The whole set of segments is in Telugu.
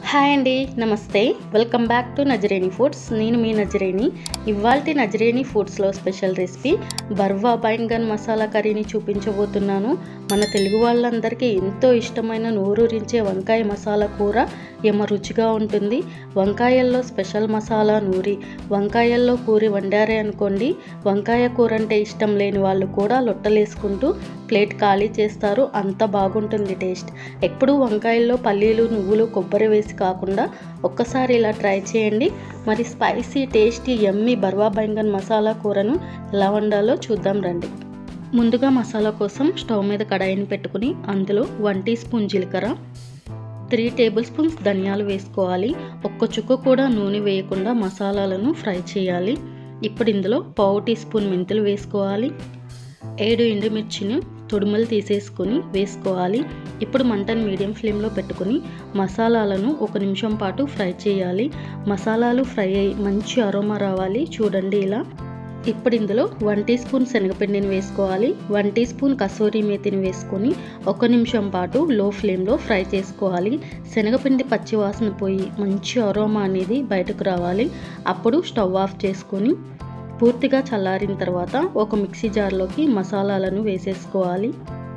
హాయ్ అండి నమస్తే welcome back to Nazareni foods నేను మీ నజరేని ఇవాల్టి నజరేని ఫుడ్స్లో స్పెషల్ రెసిపీ బర్వా బైంగన్ మసాలా కర్రీని చూపించబోతున్నాను మన తెలుగు వాళ్ళందరికీ ఎంతో ఇష్టమైన నోరూరించే వంకాయ మసాలా కూర ఎమ రుచిగా ఉంటుంది వంకాయల్లో స్పెషల్ మసాలా నూరి వంకాయల్లో కూరి వండారే అనుకోండి వంకాయ కూర అంటే ఇష్టం లేని వాళ్ళు కూడా లొట్టలేసుకుంటూ ప్లేట్ ఖాళీ చేస్తారు అంత బాగుంటుంది టేస్ట్ ఎప్పుడు వంకాయల్లో పల్లీలు నువ్వులు కొబ్బరి వేసి కాకుండా ఒక్కసారి ఇలా ట్రై చేయండి మరి స్పైసీ టేస్టీ ఎమ్మి బర్వా బైంగన్ మసాలా కూరను ఎలా వండాలో చూద్దాం రండి ముందుగా మసాలా కోసం స్టవ్ మీద కడాయిని పెట్టుకుని అందులో వన్ టీ స్పూన్ జీలకర్ర త్రీ టేబుల్ స్పూన్స్ ధనియాలు వేసుకోవాలి ఒక్క చుక్క కూడా నూనె వేయకుండా మసాలాలను ఫ్రై చేయాలి ఇప్పుడు ఇందులో పావు టీ స్పూన్ మెంతులు వేసుకోవాలి ఏడు ఎండుమిర్చిని తొడుమలు తీసేసుకొని వేసుకోవాలి ఇప్పుడు మంటను మీడియం ఫ్లేమ్లో పెట్టుకొని మసాలాలను ఒక నిమిషం పాటు ఫ్రై చేయాలి మసాలాలు ఫ్రై అయ్యి మంచి అరోమా రావాలి చూడండి ఇలా ఇప్పుడు ఇందులో వన్ టీ స్పూన్ శనగపిండిని వేసుకోవాలి వన్ టీ స్పూన్ కసూరి మేతిని వేసుకొని ఒక నిమిషం పాటు లో ఫ్లేమ్లో ఫ్రై చేసుకోవాలి శనగపిండి పచ్చి వాసన పోయి మంచి అరోమా అనేది బయటకు రావాలి అప్పుడు స్టవ్ ఆఫ్ చేసుకొని పూర్తిగా చల్లారిన తర్వాత ఒక మిక్సీ జార్లోకి మసాలాలను వేసేసుకోవాలి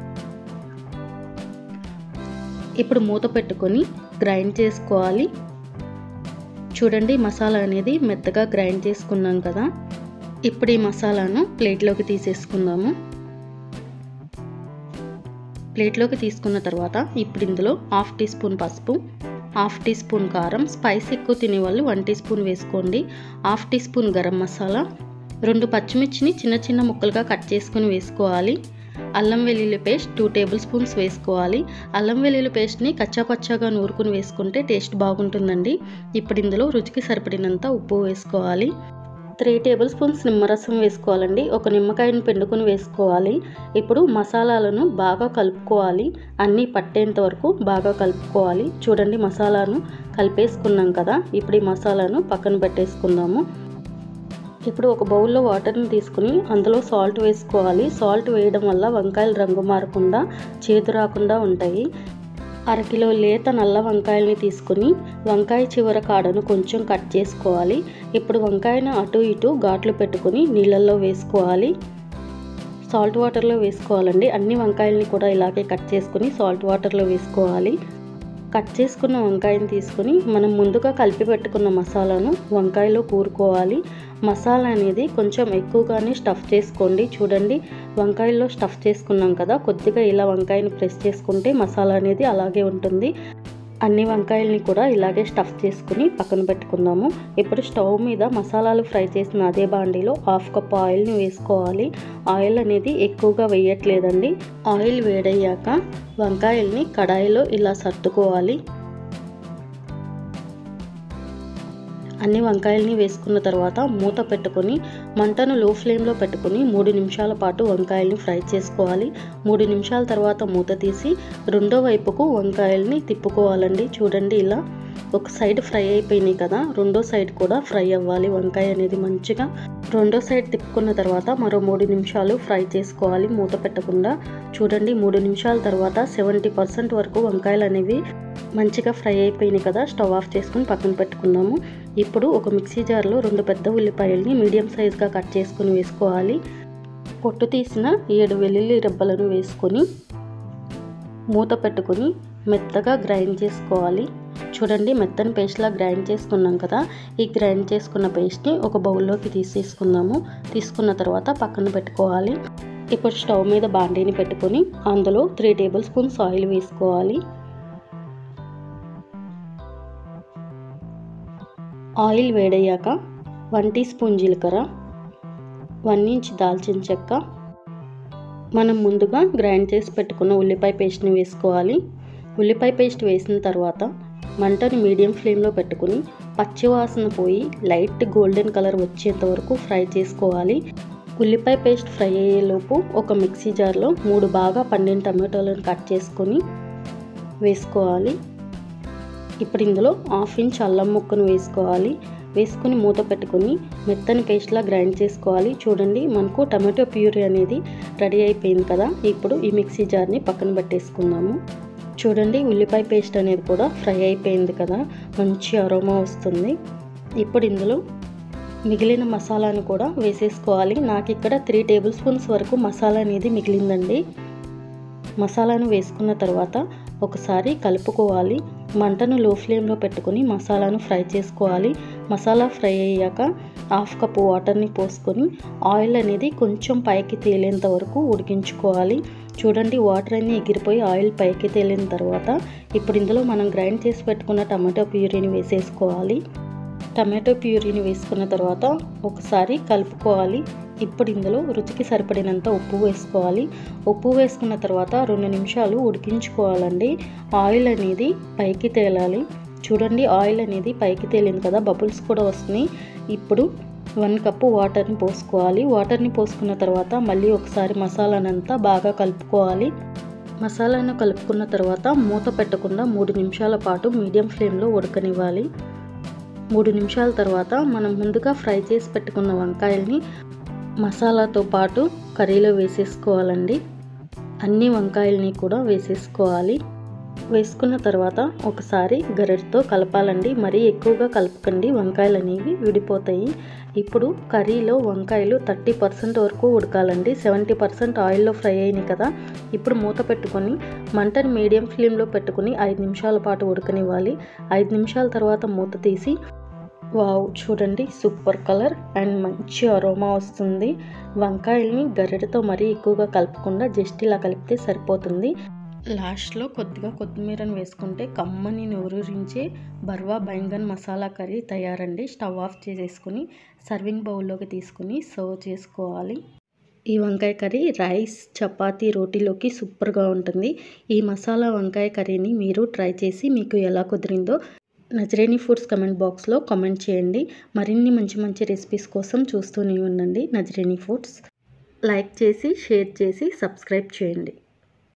ఇప్పుడు మూత పెట్టుకొని గ్రైండ్ చేసుకోవాలి చూడండి మసాలా అనేది మెత్తగా గ్రైండ్ చేసుకున్నాం కదా ఇప్పుడు ఈ మసాలాను ప్లేట్లోకి తీసేసుకుందాము ప్లేట్లోకి తీసుకున్న తర్వాత ఇప్పుడు ఇందులో హాఫ్ టీ స్పూన్ పసుపు హాఫ్ టీ స్పూన్ కారం స్పైస్ ఎక్కువ తినేవాళ్ళు వన్ టీ స్పూన్ వేసుకోండి half teaspoon garam masala రెండు పచ్చిమిర్చిని చిన్న చిన్న ముక్కలుగా కట్ చేసుకుని వేసుకోవాలి అల్లం వెల్లుల్లి పేస్ట్ టూ టేబుల్ స్పూన్స్ వేసుకోవాలి అల్లం వెల్లుల్లి పేస్ట్ని కచ్చాపచ్చాగా నూరుకుని వేసుకుంటే టేస్ట్ బాగుంటుందండి ఇప్పుడు ఇందులో రుచికి సరిపడినంత ఉప్పు వేసుకోవాలి త్రీ టేబుల్ స్పూన్స్ నిమ్మరసం వేసుకోవాలండి ఒక నిమ్మకాయను పిండుకొని వేసుకోవాలి ఇప్పుడు మసాలాలను బాగా కలుపుకోవాలి అన్నీ పట్టేంత వరకు బాగా కలుపుకోవాలి చూడండి మసాలాను కలిపేసుకున్నాం కదా ఇప్పుడు ఈ మసాలాను పక్కన పెట్టేసుకుందాము ఇప్పుడు ఒక బౌల్లో వాటర్ని తీసుకుని అందులో సాల్ట్ వేసుకోవాలి సాల్ట్ వేయడం వల్ల వంకాయలు రంగు మారకుండా చేదు రాకుండా ఉంటాయి అరకిలో లేత నల్ల వంకాయల్ని తీసుకుని వంకాయ చివర కాడను కొంచెం కట్ చేసుకోవాలి ఇప్పుడు వంకాయను అటు ఇటు ఘాట్లు పెట్టుకుని నీళ్ళల్లో వేసుకోవాలి సాల్ట్ వాటర్లో వేసుకోవాలండి అన్ని వంకాయల్ని కూడా ఇలాగే కట్ చేసుకుని సాల్ట్ వాటర్లో వేసుకోవాలి కట్ చేసుకున్న వంకాయని తీసుకుని మనం ముందుగా కలిపి పెట్టుకున్న మసాలాను వంకాయలో కూరుకోవాలి మసాలా అనేది కొంచెం ఎక్కువగానే స్టఫ్ చేసుకోండి చూడండి వంకాయల్లో స్టఫ్ చేసుకున్నాం కదా కొద్దిగా ఇలా వంకాయని ప్రెస్ చేసుకుంటే మసాలా అనేది అలాగే ఉంటుంది అన్ని వంకాయల్ని కూడా ఇలాగే స్టఫ్ చేసుకుని పక్కన పెట్టుకుందాము ఇప్పుడు స్టవ్ మీద మసాలాలు ఫ్రై చేసిన అదే బాండీలో హాఫ్ కప్ ఆయిల్ని వేసుకోవాలి ఆయిల్ అనేది ఎక్కువగా వేయట్లేదండి ఆయిల్ వేడయ్యాక వంకాయల్ని కడాయిలో ఇలా సర్దుకోవాలి అన్ని వంకాయల్ని వేసుకున్న తర్వాత మూత పెట్టుకొని మంటను లో ఫ్లేమ్లో పెట్టుకొని మూడు నిమిషాల పాటు వంకాయల్ని ఫ్రై చేసుకోవాలి మూడు నిమిషాల తర్వాత మూత తీసి రెండో వైపుకు వంకాయల్ని తిప్పుకోవాలండి చూడండి ఇలా ఒక సైడ్ ఫ్రై అయిపోయినాయి కదా రెండో సైడ్ కూడా ఫ్రై అవ్వాలి వంకాయ అనేది మంచిగా రెండో సైడ్ తిప్పుకున్న తర్వాత మరో మూడు నిమిషాలు ఫ్రై చేసుకోవాలి మూత పెట్టకుండా చూడండి మూడు నిమిషాల తర్వాత సెవెంటీ పర్సెంట్ వరకు వంకాయలు అనేవి మంచిగా ఫ్రై అయిపోయినాయి కదా స్టవ్ ఆఫ్ చేసుకుని పక్కన పెట్టుకుందాము ఇప్పుడు ఒక మిక్సీ జార్లో రెండు పెద్ద ఉల్లిపాయల్ని మీడియం సైజ్గా కట్ చేసుకుని వేసుకోవాలి పొట్టు తీసిన ఏడు వెల్లుల్లి రెబ్బలను వేసుకొని మూత పెట్టుకొని మెత్తగా గ్రైండ్ చేసుకోవాలి చూడండి మెత్తని పేస్ట్లా గ్రైండ్ చేసుకున్నాం కదా ఈ గ్రైండ్ చేసుకున్న పేస్ట్ని ఒక బౌల్లోకి తీసేసుకుందాము తీసుకున్న తర్వాత పక్కన పెట్టుకోవాలి ఇప్పుడు స్టవ్ మీద బాండీని పెట్టుకొని అందులో త్రీ టేబుల్ స్పూన్స్ ఆయిల్ వేసుకోవాలి ఆయిల్ వేడయ్యాక వన్ టీ స్పూన్ జీలకర్ర వన్ ఇంచ్ దాల్చిన చెక్క మనం ముందుగా గ్రైండ్ చేసి పెట్టుకున్న ఉల్లిపాయ పేస్ట్ని వేసుకోవాలి ఉల్లిపాయ పేస్ట్ వేసిన తర్వాత మంటని మీడియం ఫ్లేమ్లో పెట్టుకుని పచ్చివాసన పోయి లైట్ గోల్డెన్ కలర్ వచ్చేంత వరకు ఫ్రై చేసుకోవాలి ఉల్లిపాయ పేస్ట్ ఫ్రై అయ్యేలోపు ఒక మిక్సీ జార్లో మూడు బాగా పండిన టమాటోలను కట్ చేసుకొని వేసుకోవాలి ఇప్పుడు ఇందులో హాఫ్ ఇంచ్ అల్లం ముక్కను వేసుకోవాలి వేసుకుని మూత పెట్టుకొని మెత్తని పేస్ట్లా గ్రైండ్ చేసుకోవాలి చూడండి మనకు టమాటో ప్యూరీ అనేది రెడీ అయిపోయింది కదా ఇప్పుడు ఈ మిక్సీ జార్ని పక్కన పెట్టేసుకుందాము చూడండి ఉల్లిపాయ పేస్ట్ అనేది కూడా ఫ్రై అయిపోయింది కదా మంచి అరోమా వస్తుంది ఇప్పుడు ఇందులో మిగిలిన మసాలాను కూడా వేసేసుకోవాలి నాకు ఇక్కడ త్రీ టేబుల్ స్పూన్స్ వరకు మసాలా అనేది మిగిలిందండి మసాలాను వేసుకున్న తర్వాత ఒకసారి కలుపుకోవాలి మంటను లో ఫ్లేమ్లో పెట్టుకొని మసాలాను ఫ్రై చేసుకోవాలి మసాలా ఫ్రై అయ్యాక హాఫ్ కప్ వాటర్ని పోసుకొని ఆయిల్ అనేది కొంచెం పైకి తేలేంత వరకు ఉడికించుకోవాలి చూడండి వాటర్ అన్నీ ఎగిరిపోయి ఆయిల్ పైకి తేలిన తర్వాత ఇప్పుడు ఇందులో మనం గ్రైండ్ చేసి పెట్టుకున్న టమాటో ప్యూరీని వేసేసుకోవాలి టమాటో ప్యూరీని వేసుకున్న తర్వాత ఒకసారి కలుపుకోవాలి ఇప్పుడు ఇందులో రుచికి సరిపడినంత ఉప్పు వేసుకోవాలి ఉప్పు వేసుకున్న తర్వాత రెండు నిమిషాలు ఉడికించుకోవాలండి ఆయిల్ అనేది పైకి తేలాలి చూడండి ఆయిల్ అనేది పైకి తేలింది కదా బబుల్స్ కూడా వస్తున్నాయి ఇప్పుడు వన్ కప్పు వాటర్ని పోసుకోవాలి వాటర్ని పోసుకున్న తర్వాత మళ్ళీ ఒకసారి మసాలానంతా బాగా కలుపుకోవాలి మసాలాను కలుపుకున్న తర్వాత మూత పెట్టకుండా మూడు నిమిషాల పాటు మీడియం ఫ్లేమ్లో ఉడకనివ్వాలి మూడు నిమిషాల తర్వాత మనం ముందుగా ఫ్రై చేసి పెట్టుకున్న వంకాయల్ని మసాలాతో పాటు కర్రీలో వేసేసుకోవాలండి అన్ని వంకాయల్ని కూడా వేసేసుకోవాలి వేసుకున్న తర్వాత ఒకసారి గరిటతో కలపాలండి మరీ ఎక్కువగా కలపకండి వంకాయలు అనేవి విడిపోతాయి ఇప్పుడు కర్రీలో వంకాయలు థర్టీ పర్సెంట్ వరకు ఉడకాలండి సెవెంటీ పర్సెంట్ ఆయిల్లో ఫ్రై అయినాయి కదా ఇప్పుడు మూత పెట్టుకొని మంటని మీడియం ఫ్లేమ్లో పెట్టుకుని ఐదు నిమిషాల పాటు ఉడకనివ్వాలి ఐదు నిమిషాల తర్వాత మూత తీసి వావ్ చూడండి సూపర్ కలర్ అండ్ మంచి అరోమా వస్తుంది వంకాయల్ని గరిటతో మరీ ఎక్కువగా కలపకుండా జస్ట్ ఇలా కలిపితే సరిపోతుంది లాస్ట్లో కొద్దిగా కొత్తిమీరను వేసుకుంటే కమ్మని నూరూరించే బర్వా బైంగన్ మసాలా కర్రీ తయారండి స్టవ్ ఆఫ్ చేసేసుకుని సర్వింగ్ బౌల్లోకి తీసుకుని సర్వ్ చేసుకోవాలి ఈ వంకాయ కర్రీ రైస్ చపాతీ రోటీలోకి సూపర్గా ఉంటుంది ఈ మసాలా వంకాయ కర్రీని మీరు ట్రై చేసి మీకు ఎలా కుదిరిందో నజరేని ఫుడ్స్ కమెంట్ బాక్స్లో కామెంట్ చేయండి మరిన్ని మంచి మంచి రెసిపీస్ కోసం చూస్తూనే ఉండండి నజరేని ఫుడ్స్ లైక్ చేసి షేర్ చేసి సబ్స్క్రైబ్ చేయండి